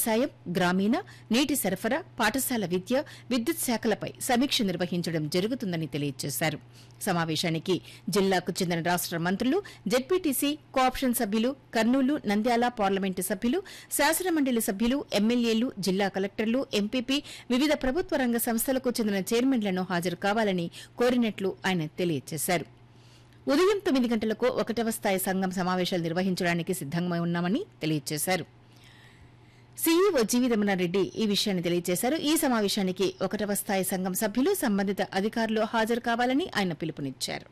వ్యవసాయం గ్రామీణ నీటి సరఫరా పాఠశాల విద్య విద్యుత్ శాఖలపై సమీక్ష నిర్వహించడం జరుగుతుందని తెలియజేశారు సమావేశానికి జిల్లాకు చెందిన రాష్ట మంత్రులు జెడ్పీటీసీ కోఆప్షన్ సభ్యులు కర్నూలు నంద్యాల పార్లమెంటు సభ్యులు శాసనమండలి సభ్యులు ఎమ్మెల్యేలు జిల్లా కలెక్టర్లు ఎంపీపీ వివిధ ప్రభుత్వ రంగ సంస్థలకు చెందిన చైర్మన్లను హాజరు కావాలని కోరినట్లు ఆయన తెలియజేశారు ఉదయం తొమ్మిది గంటలకు ఒకటవ స్థాయి సంఘం సమావేశాలు నిర్వహించడానికి సిద్దంగా ఉన్నామని తెలియజేశారు సీఈఓ జీవిరమణ రెడ్డి ఈ విషయాన్ని తెలియజేశారు ఈ సమావేశానికి ఒకటవ స్థాయి సంఘం సభ్యులు సంబంధిత అధికారులు హాజరు కావాలని ఆయన పిలుపునిచ్చారు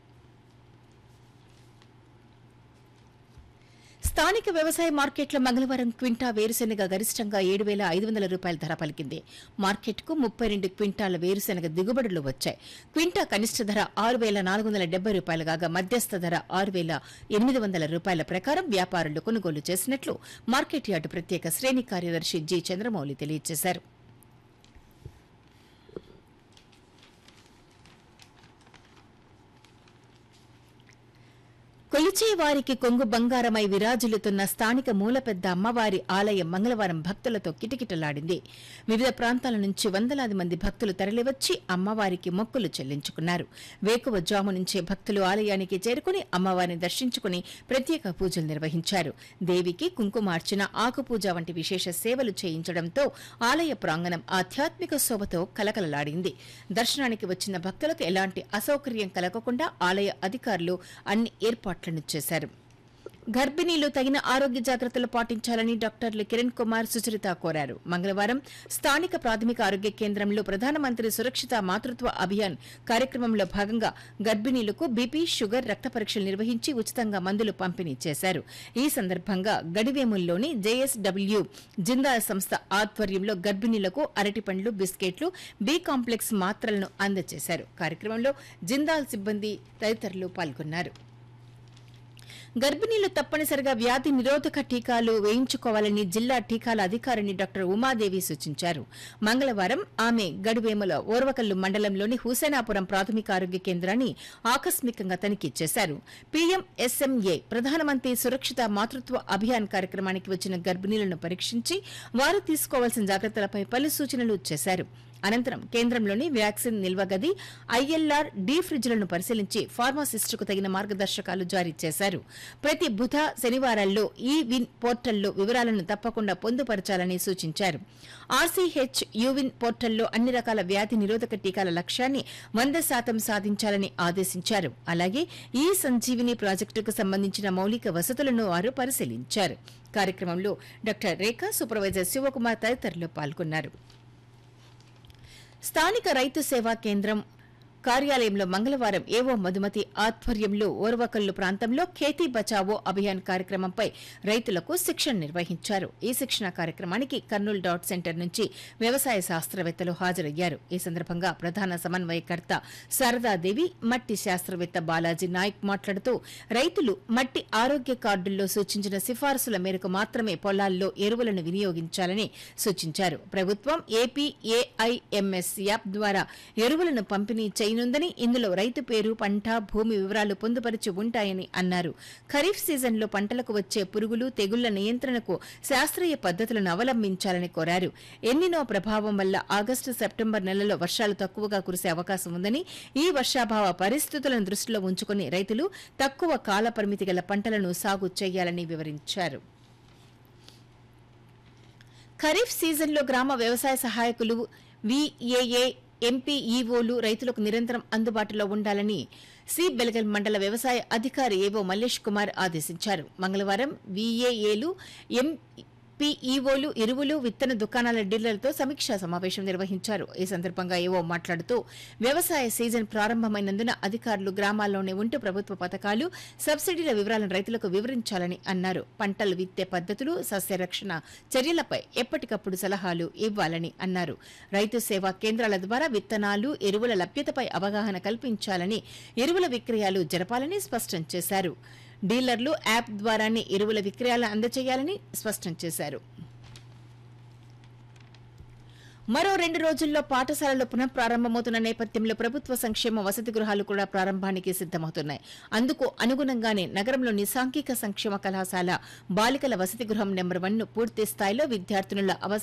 స్థానిక వ్యవసాయ మార్కెట్లో మంగళవారం క్వింటా వేరుశెనగ గరిష్టంగా ఏడు వేల ఐదు వందల రూపాయల ధర పలికింది మార్కెట్కు ముప్పై రెండు క్వింటాల వేరుశెనగ దిగుబడులు వచ్చాయి క్వింటా కనిష్ట ధర ఆరు వేల నాలుగు వందల డెబ్బై రూపాయలు కాగా మధ్యస్థ ధర ఆరు వేల ఎనిమిది వందల రూపాయల ప్రకారం వ్యాపారులు కొనుగోలు చేసినట్లు మార్కెట్ యార్డు ప్రత్యేక శ్రేణి కార్యదర్శి జి చంద్రమౌళి తెలియజేశారు కొలిచే వారికి కొంగు బంగారమై విరాజిల్లుతున్న స్థానిక మూలపెద్ద అమ్మవారి ఆలయం మంగళవారం భక్తులతో కిటకిటలాడింది వివిధ ప్రాంతాల నుంచి వందలాది మంది భక్తులు తరలివచ్చి అమ్మవారికి మొక్కులు చెల్లించుకున్నారు వేకువ జాము నుంచే భక్తులు ఆలయానికి చేరుకుని అమ్మవారిని దర్శించుకుని ప్రత్యేక పూజలు నిర్వహించారు దేవికి కుంకుమార్చన ఆకుపూజ వంటి విశేష సేవలు చేయించడంతో ఆలయ ప్రాంగణం ఆధ్యాత్మిక శోభతో కలకలలాడింది దర్శనానికి వచ్చిన భక్తులకు ఎలాంటి అసౌకర్యం కలగకుండా ఆలయ అధికారులు అన్ని ఏర్పాట్లను చేశారు గర్భిణీలు తగిన ఆరోగ్య జాగ్రత్తలు పాటించాలని డాక్టర్లు కిరణ్ కుమార్ సుచరిత కోరారు మంగళవారం స్థానిక ప్రాథమిక ఆరోగ్య కేంద్రంలో ప్రధానమంత్రి సురక్షిత మాతృత్వ అభియాన్ కార్యక్రమంలో భాగంగా గర్భిణీలకు బీపీ షుగర్ రక్త పరీక్షలు నిర్వహించి ఉచితంగా మందులు పంపిణీ చేశారు ఈ సందర్భంగా గడివేముల్లోని జేఎస్డబ్ల్యూ జిందాల్ సంస్థ ఆధ్వర్యంలో గర్భిణీలకు అరటిపండ్లు బిస్కెట్లు బి కాంప్లెక్స్ మాత్రలను అందజేశారు కార్యక్రమంలో జిందాల్ సిబ్బంది తదితరులు పాల్గొన్నారు గర్భిణీలు తప్పనిసరిగా వ్యాధి నిరోధక టీకాలు వేయించుకోవాలని జిల్లా టీకాల అధికారిని డాక్టర్ ఉమాదేవి సూచించారు మంగళవారం ఆమె గడివేముల ఓర్వకల్లు మండలంలోని హుసేనాపురం ప్రాథమిక ఆరోగ్య కేంద్రాన్ని ఆకస్మికంగా తనిఖీ చేశారు పీఎంఎస్ఎంఏ ప్రధానమంత్రి సురక్షిత మాతృత్వ అభియాన్ కార్యక్రమానికి వచ్చిన గర్భిణీలను పరీక్షించి వారు తీసుకోవాల్సిన జాగ్రత్తలపై పలు సూచనలు చేశారు అనంతరం కేంద్రంలోని వ్యాక్సిన్ నిల్వ గది ఐఎల్ఆర్ డీ ఫ్రిడ్జ్లను పరిశీలించి ఫార్మాసిస్టుకు తగిన మార్గదర్శకాలు జారీ చేశారు ప్రతి బుధ శనివారాల్లో ఈ విన్ పోర్టల్లో వివరాలను తప్పకుండా పొందుపరచాలని సూచించారు ఆర్సీహెచ్ యూవిన్ పోర్టల్లో అన్ని రకాల వ్యాధి నిరోధక టీకాల లక్ష్యాన్ని వంద శాతం సాధించాలని ఆదేశించారు అలాగే ఈ సంజీవిని ప్రాజెక్టుకు సంబంధించిన మౌలిక వసతులను వారు పరిశీలించారు కార్యక్రమంలో డాక్టర్ రేఖా సూపర్వైజర్ శివకుమార్ తదితరులు పాల్గొన్నారు స్థానిక రైతు సేవా కేంద్రం కార్యాలయంలో మంగళవారం ఏవో మధుమతి ఆధ్వర్యంలో ఓర్వకల్లు ప్రాంతంలో ఖేతీ బచావో అభియాన్ కార్యక్రమంపై రైతులకు శిక్షణ నిర్వహించారు ఈ శిక్షణ కార్యక్రమానికి కర్నూలు డాట్ సెంటర్ నుంచి వ్యవసాయ శాస్త్రవేత్తలు హాజరయ్యారు ఈ సందర్భంగా ప్రధాన సమన్వయకర్త శారదాదేవి మట్టి శాస్త్రవేత్త బాలాజీ నాయక్ మాట్లాడుతూ రైతులు మట్టి ఆరోగ్య కార్డుల్లో సూచించిన సిఫారసుల మేరకు మాత్రమే పొలాల్లో ఎరువులను వినియోగించాలని సూచించారు ప్రభుత్వం ఏపీ ఏఐఎంఎస్ యాప్ ద్వారా ఎరువులను పంపిణీ చేయనుందని ఇందులో రైతు పేరు పంట భూమి వివరాలు పొందుపరిచి ఉంటాయని అన్నారు ఖరీఫ్ సీజన్లో పంటలకు వచ్చే పురుగులు తెగుళ్ల నియంత్రణకు శాస్త్రీయ పద్ధతులను అవలంబించాలని కోరారు ఎన్నినో ప్రభావం వల్ల ఆగస్టు సెప్టెంబర్ నెలలో వర్షాలు తక్కువగా కురిసే అవకాశం ఉందని ఈ వర్షాభావ పరిస్థితులను దృష్టిలో ఉంచుకుని రైతులు తక్కువ కాల పరిమితి గల పంటలను సాగు చేయాలని వివరించారు ఖరీఫ్ సీజన్లో గ్రామ వ్యవసాయ సహాయకులు విఏఏ ఎంపీఈఓలు రైతులకు నిరంతరం అందుబాటులో ఉండాలని సి బెలగల్ మండల వ్యవసాయ అధికారి ఏవో మల్లేష్ కుమార్ ఆదేశించారు మంగళవారం విఏఏలు ఎం పీఈఓలు ఎరువులు విత్తన దుకాణాల డీలర్లతో సమీక్షా సమావేశం నిర్వహించారు ఈ సందర్భంగా ఏవో మాట్లాడుతూ వ్యవసాయ సీజన్ ప్రారంభమైనందున అధికారులు గ్రామాల్లోనే ఉంటూ ప్రభుత్వ పథకాలు సబ్సిడీల వివరాలను రైతులకు వివరించాలని అన్నారు పంటలు విత్తే పద్ధతులు సస్యరక్షణ చర్యలపై ఎప్పటికప్పుడు సలహాలు ఇవ్వాలని అన్నారు రైతు సేవా కేంద్రాల ద్వారా విత్తనాలు ఎరువుల లభ్యతపై అవగాహన కల్పించాలని ఎరువుల విక్రయాలు జరపాలని స్పష్టం చేశారు డీలర్లు యాప్ ద్వారానే ఎరువుల విక్రయాలు అందజేయాలని స్పష్టం చేశారు మరో రెండు రోజుల్లో పాఠశాలలు పునః ప్రారంభమవుతున్న నేపథ్యంలో ప్రభుత్వ సంక్షేమ వసతి గృహాలు కూడా ప్రారంభానికి సిద్దమవుతున్నాయి అందుకు అనుగుణంగానే నగరంలోని సాంఘిక సంక్షేమ కళాశాల బాలికల వసతి గృహం నెంబర్ వన్ ను పూర్తి స్థాయిలో విద్యార్థినుల అవసరం